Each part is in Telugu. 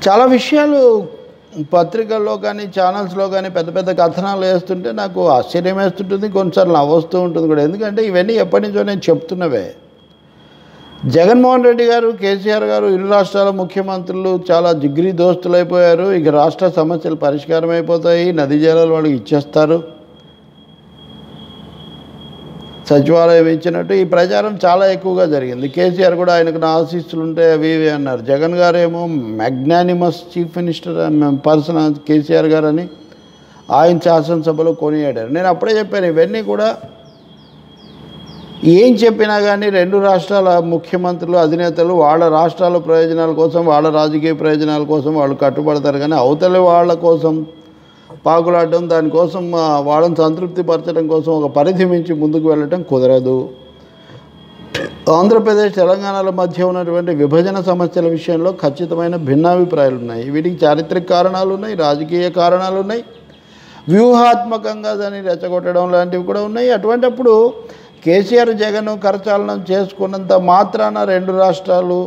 చాలా విషయాలు పత్రికల్లో కానీ ఛానల్స్లో కానీ పెద్ద పెద్ద కథనాలు వేస్తుంటే నాకు ఆశ్చర్యం వేస్తుంటుంది కొన్నిసార్లు నవ్వొస్తూ ఉంటుంది కూడా ఎందుకంటే ఇవన్నీ ఎప్పటి నుంచో నేను చెప్తున్నవే జగన్మోహన్ రెడ్డి గారు కేసీఆర్ గారు ఇరు రాష్ట్రాల ముఖ్యమంత్రులు చాలా జిగ్రీ దోస్తులైపోయారు ఇక రాష్ట్ర సమస్యలు పరిష్కారం అయిపోతాయి నదీ జలాలు వాళ్ళకి ఇచ్చేస్తారు సచివాలయం ఇచ్చినట్టు ఈ ప్రచారం చాలా ఎక్కువగా జరిగింది కేసీఆర్ కూడా ఆయనకు నా ఆశీస్సులు ఉంటాయి అవి ఇవి అన్నారు జగన్ గారు ఏమో magnanimous chief minister person KCR garu అని ఆయన శాసనసభలో కొనియాడారు నేను అప్పుడే చెప్పాను ఇవన్నీ కూడా ఏం చెప్పినా కానీ రెండు రాష్ట్రాల ముఖ్యమంత్రులు అధినేతలు వాళ్ళ రాష్ట్రాల ప్రయోజనాల కోసం వాళ్ళ రాజకీయ ప్రయోజనాల కోసం వాళ్ళు కట్టుబడతారు కానీ అవతలి వాళ్ళ కోసం పాకులాడడం దానికోసం ఆ, వాళ్ళని సంతృప్తి పరచడం కోసం ఒక పరిధి మించి ముందుకు వెళ్ళటం కుదరదు ఆంధ్రప్రదేశ్ తెలంగాణల మధ్య ఉన్నటువంటి విభజన సమస్యల విషయంలో ఖచ్చితమైన భిన్నాభిప్రాయాలు ఉన్నాయి వీటికి చారిత్రక కారణాలు ఉన్నాయి రాజకీయ కారణాలు ఉన్నాయి వ్యూహాత్మకంగా దాన్ని రెచ్చగొట్టడం లాంటివి కూడా ఉన్నాయి అటువంటప్పుడు కేసీఆర్ జగన్ కరచాలనం చేసుకున్నంత మాత్రాన రెండు రాష్ట్రాలు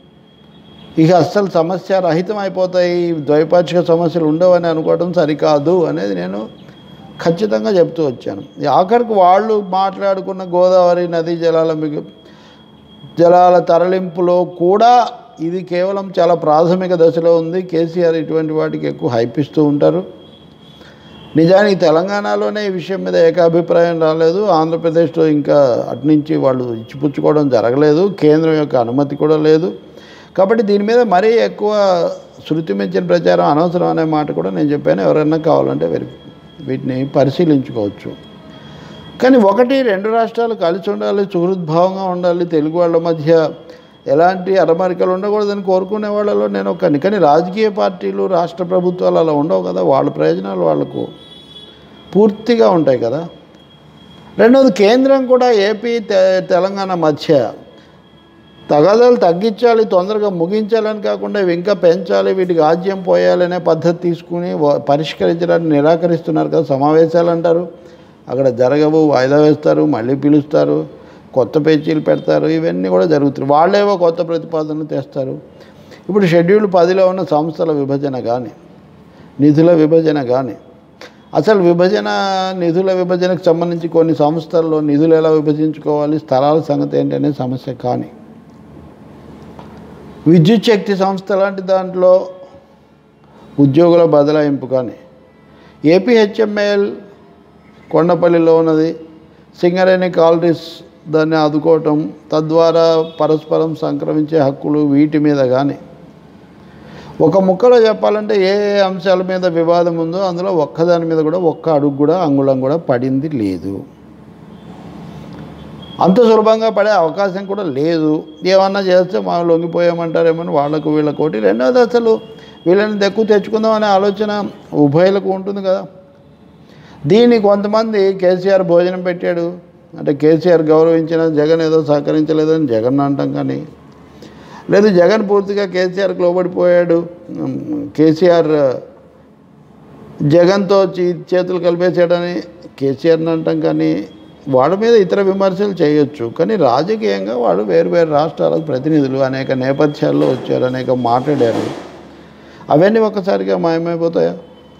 ఇక అస్సలు సమస్య రహితం అయిపోతాయి ద్వైపాక్షిక సమస్యలు ఉండవని అనుకోవడం సరికాదు అనేది నేను ఖచ్చితంగా చెప్తూ వచ్చాను ఈ ఆఖరికి వాళ్ళు మాట్లాడుకున్న గోదావరి నదీ జలాల మిగు జలాల తరలింపులో కూడా ఇది కేవలం చాలా ప్రాథమిక దశలో ఉంది కేసీఆర్ ఇటువంటి వాటికి ఎక్కువ హైప్ ఇస్తూ ఉంటారు నిజానికి తెలంగాణలోనే ఈ విషయం మీద ఏకాభిప్రాయం రాలేదు ఆంధ్రప్రదేశ్లో ఇంకా అటు నుంచి వాళ్ళు ఇచ్చిపుచ్చుకోవడం జరగలేదు కేంద్రం యొక్క అనుమతి కూడా లేదు కాబట్టి దీని మీద మరీ ఎక్కువ శృతి మించిన ప్రచారం అనవసరం అనే మాట కూడా నేను చెప్పాను ఎవరైనా కావాలంటే వెరి వీటిని పరిశీలించుకోవచ్చు కానీ ఒకటి రెండు రాష్ట్రాలు కలిసి ఉండాలి సుహృద్భావంగా ఉండాలి తెలుగు వాళ్ళ మధ్య ఎలాంటి అరమరికలు ఉండకూడదని కోరుకునే వాళ్ళలో నేను ఒకని కానీ రాజకీయ పార్టీలు రాష్ట్ర ప్రభుత్వాలు అలా ఉండవు కదా వాళ్ళ ప్రయోజనాలు వాళ్ళకు పూర్తిగా ఉంటాయి కదా రెండవది కేంద్రం కూడా ఏపీ తె- తెలంగాణ మధ్య తగాదాలు తగ్గించాలి తొందరగా ముగించాలని కాకుండా ఇవి ఇంకా పెంచాలి వీటికి ఆజ్యం పోయాలనే పద్ధతి తీసుకుని వ- పరిష్కరించడానికి నిరాకరిస్తున్నారు కదా సమావేశాలు అంటారు అక్కడ జరగవు వాయిదా వేస్తారు మళ్ళీ పిలుస్తారు కొత్త పేచీలు పెడతారు ఇవన్నీ కూడా జరుగుతాయి వాళ్ళేవో కొత్త ప్రతిపాదనలు తెస్తారు ఇప్పుడు షెడ్యూల్ పదిలో ఉన్న సంస్థల విభజన కానీ నిధుల విభజన కానీ అసలు విభజన నిధుల విభజనకు సంబంధించి కొన్ని సంస్థల్లో నిధులు ఎలా విభజించుకోవాలి స్థలాల సంగతి ఏంటనే సమస్య కానీ విద్యుత్ శక్తి సంస్థ లాంటి దాంట్లో ఉద్యోగుల బదలాయింపు కానీ ఏపీహెచ్ఎంఎల్ కొండపల్లిలో ఉన్నది సింగరేణి కాలరీస్ దాన్ని ఆదుకోవటం తద్వారా పరస్పరం సంక్రమించే హక్కులు వీటి మీద కానీ ఒక ముక్కలో చెప్పాలంటే ఏ ఏ అంశాల మీద వివాదం ఉందో అందులో ఒక్కదాని మీద కూడా ఒక్క అడుగు కూడా అంగుళం కూడా పడింది లేదు అంత సులభంగా పడే అవకాశం కూడా లేదు ఏమన్నా చేస్తే మా లొంగిపోయామంటారేమని వాళ్ళకు వీళ్ళకోటి రెండవది అసలు వీళ్ళని దక్కు తెచ్చుకుందాం అనే ఆలోచన ఉభయలకు ఉంటుంది కదా దీన్ని కొంతమంది కేసీఆర్ భోజనం పెట్టాడు అంటే కేసీఆర్ గౌరవించిన జగన్ ఏదో సహకరించలేదని జగన్ అంటాం కానీ లేదు జగన్ పూర్తిగా కేసీఆర్కి లోబడిపోయాడు ఉమ్, కేసీఆర్ జగన్తో చే- చేతులు కలిపేసాడని కేసీఆర్ని అంటాం కానీ వాళ్ళ మీద ఇతర విమర్శలు చేయొచ్చు కానీ రాజకీయంగా వాళ్ళు వేరు వేరు రాష్ట్రాలకు ప్రతినిధులు అనేక నేపథ్యాల్లో వచ్చారు అనేక మాట్లాడారు అవన్నీ ఒక్కసారిగా మాయమైపోతాయా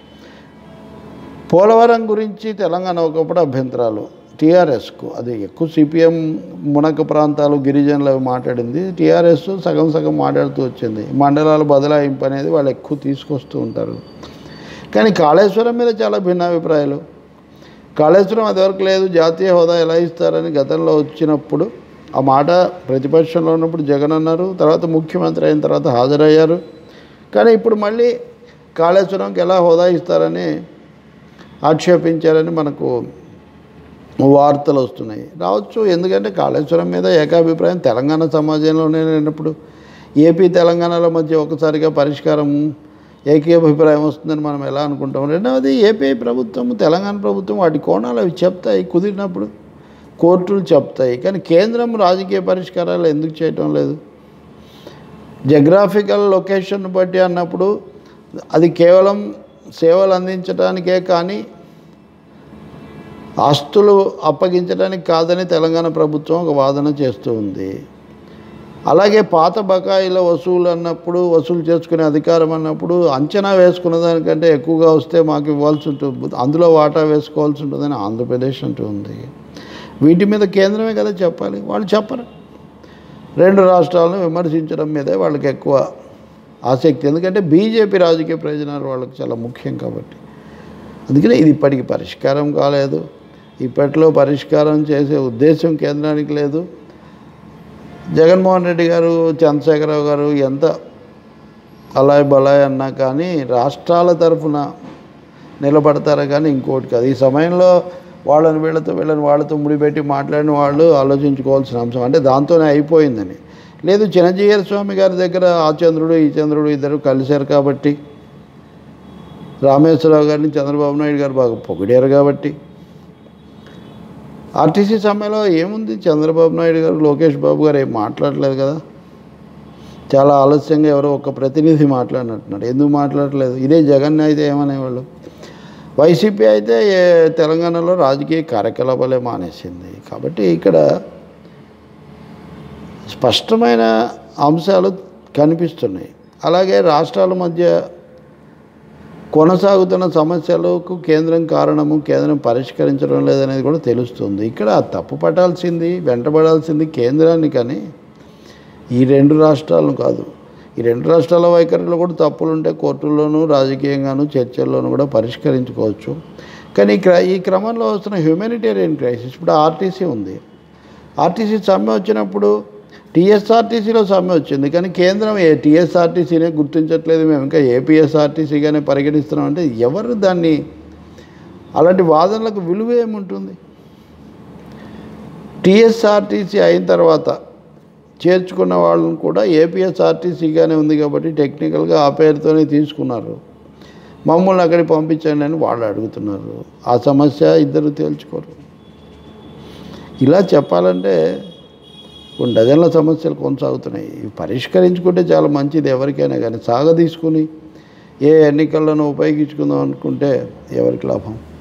పోలవరం గురించి తెలంగాణ ఒకప్పుడు అభ్యంతరాలు టీఆర్ఎస్కు అది ఎక్కువ సిపిఎం మునక ప్రాంతాలు గిరిజనులు అవి మాట్లాడింది టీఆర్ఎస్ సగం సగం మాట్లాడుతూ వచ్చింది మండలాల బదలాయింపు అనేది వాళ్ళు ఎక్కువ తీసుకొస్తూ ఉంటారు కానీ కాళేశ్వరం మీద చాలా భిన్నాభిప్రాయాలు కాళేశ్వరం అదివరకు లేదు జాతీయ హోదా ఎలా ఇస్తారని గతంలో వచ్చినప్పుడు ఆ మాట ప్రతిపక్షంలో ఉన్నప్పుడు జగన్ అన్నారు తర్వాత ముఖ్యమంత్రి అయిన తర్వాత హాజరయ్యారు కానీ ఇప్పుడు మళ్ళీ కాళేశ్వరంకి ఎలా హోదా ఇస్తారని ఆక్షేపించారని మనకు వార్తలు వస్తున్నాయి రావచ్చు ఎందుకంటే కాళేశ్వరం మీద ఏకాభిప్రాయం తెలంగాణ సమాజంలోనే లేనప్పుడు ఏపీ తెలంగాణల మధ్య ఒకసారిగా పరిష్కారం ఏకీభిప్రాయం వస్తుందని మనం ఎలా అనుకుంటాం రెండవది ఏపీ ప్రభుత్వం తెలంగాణ ప్రభుత్వం వాటి కోణాలు అవి చెప్తాయి కుదిరినప్పుడు కోర్టులు చెప్తాయి కానీ కేంద్రం రాజకీయ పరిష్కారాలు ఎందుకు చేయటం లేదు జగ్రాఫికల్ లొకేషన్ బట్టి అన్నప్పుడు అది కేవలం సేవలు అందించడానికే కానీ ఆస్తులు అప్పగించడానికి కాదని తెలంగాణ ప్రభుత్వం ఒక వాదన చేస్తూ ఉంది అలాగే పాత బకాయిల వసూలు అన్నప్పుడు వసూలు చేసుకునే అధికారం అన్నప్పుడు అంచనా వేసుకున్న దానికంటే ఎక్కువగా వస్తే మాకు ఇవ్వాల్సి ఉంటుంది అందులో వాటా వేసుకోవాల్సి ఉంటుందని ఆంధ్రప్రదేశ్ అంటూ ఉంది వీటి మీద కేంద్రమే కదా చెప్పాలి వాళ్ళు చెప్పరు రెండు రాష్ట్రాలను విమర్శించడం మీదే వాళ్ళకి ఎక్కువ ఆసక్తి ఎందుకంటే బీజేపీ రాజకీయ ప్రయోజనాలు వాళ్ళకి చాలా ముఖ్యం కాబట్టి అందుకనే ఇది ఇప్పటికి పరిష్కారం కాలేదు ఇప్పట్లో పరిష్కారం చేసే ఉద్దేశం కేంద్రానికి లేదు జగన్మోహన్ రెడ్డి గారు చంద్రశేఖరరావు గారు ఎంత అలాయ్ బలాయ్ అన్నా కానీ రాష్ట్రాల తరఫున నిలబడతారా కానీ ఇంకోటి కాదు ఈ సమయంలో వాళ్ళని వీళ్ళతో వీళ్ళని వాళ్ళతో ముడిపెట్టి మాట్లాడిన వాళ్ళు ఆలోచించుకోవాల్సిన అంశం అంటే దాంతోనే అయిపోయిందని లేదు చిన్నజీయర్ స్వామి గారి దగ్గర ఆ చంద్రుడు ఈ చంద్రుడు ఇద్దరు కలిశారు కాబట్టి రామేశ్వరరావు గారిని చంద్రబాబు నాయుడు గారు బాగా పొగిడారు కాబట్టి ఆర్టీసీ సమ్మెలో ఏముంది చంద్రబాబు నాయుడు గారు లోకేష్ బాబు గారు ఏం మాట్లాడలేదు కదా చాలా ఆలస్యంగా ఎవరో ఒక ప్రతినిధి మాట్లాడినట్టున్నాడు ఎందుకు మాట్లాడలేదు ఇదే జగన్ అయితే ఏమనేవాళ్ళు వైసీపీ అయితే ఏ- తెలంగాణలో రాజకీయ కార్యకలాపాలే మానేసింది కాబట్టి ఇక్కడ స్పష్టమైన అంశాలు కనిపిస్తున్నాయి అలాగే రాష్ట్రాల మధ్య కొనసాగుతున్న సమస్యలకు కేంద్రం కారణము కేంద్రం పరిష్కరించడం లేదనేది కూడా తెలుస్తుంది ఇక్కడ తప్పు పట్టాల్సింది వెంటబడాల్సింది కేంద్రాన్ని కానీ ఈ రెండు రాష్ట్రాలను కాదు ఈ రెండు రాష్ట్రాల వైఖరిలో కూడా తప్పులు ఉంటే కోర్టుల్లోనూ రాజకీయంగాను చర్చల్లోనూ కూడా పరిష్కరించుకోవచ్చు కానీ ఈ క్ర ఈ క్రమంలో వస్తున్న హ్యూమానిటేరియన్ క్రైసిస్ ఇప్పుడు ఆర్టీసీ ఉంది ఆర్టీసీ సమ్మె వచ్చినప్పుడు టీఎస్ఆర్టీసీలో సమ్మె వచ్చింది కానీ కేంద్రం ఏ టీఎస్ఆర్టీసీనే గుర్తించట్లేదు మేము ఇంకా ఏపీఎస్ఆర్టీసీగానే పరిగణిస్తున్నాం అంటే ఎవరు దాన్ని అలాంటి వాదనలకు విలువ ఏముంటుంది టీఎస్ఆర్టీసీ అయిన తర్వాత చేర్చుకున్న వాళ్ళని కూడా ఏపీఎస్ఆర్టీసీగానే ఉంది కాబట్టి టెక్నికల్గా ఆ పేరుతోనే తీసుకున్నారు మమ్మల్ని అక్కడికి పంపించండి అని వాళ్ళు అడుగుతున్నారు ఆ సమస్య ఇద్దరు తేల్చుకోరు ఇలా చెప్పాలంటే కొన్ని డజన్ల సమస్యలు కొనసాగుతున్నాయి ఇవి పరిష్కరించుకుంటే చాలా మంచిది ఎవరికైనా కానీ సాగ తీసుకుని ఏ ఎన్నికలను ఉపయోగించుకుందాం అనుకుంటే ఎవరికి లాభం